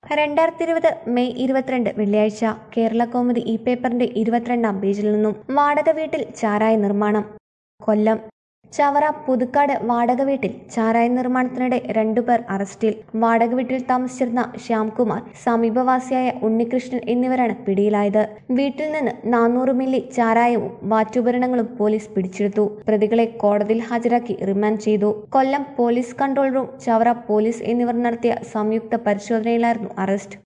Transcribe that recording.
രണ്ടായിരത്തി ഇരുപത് മെയ് ഇരുപത്തിരണ്ട് വെള്ളിയാഴ്ച കേരള കൗമുദി ഈ പേപ്പറിന്റെ ഇരുപത്തിരണ്ടാം പേജിൽ നിന്നും വാടക വീട്ടിൽ ചാരായ നിർമ്മാണം കൊല്ലം ചവറ പുതുക്കാട് വാടക വീട്ടിൽ ചാരായ നിർമ്മാണത്തിനിടെ രണ്ടുപേർ അറസ്റ്റിൽ വാടക വീട്ടിൽ താമസിച്ചിരുന്ന ശ്യാംകുമാർ സമീപവാസിയായ ഉണ്ണികൃഷ്ണൻ എന്നിവരാണ് പിടിയിലായത് വീട്ടിൽ നിന്ന് നാനൂറ് മില്ലി ചാരായവും വാറ്റുപകരണങ്ങളും പോലീസ് പിടിച്ചെടുത്തു പ്രതികളെ കോടതിയിൽ ഹാജരാക്കി റിമാൻഡ് ചെയ്തു Kollam police control room Chavara police എന്നിവർ നടത്തിയ സംയുക്ത പരിശോധനയിലായിരുന്നു അറസ്റ്റ്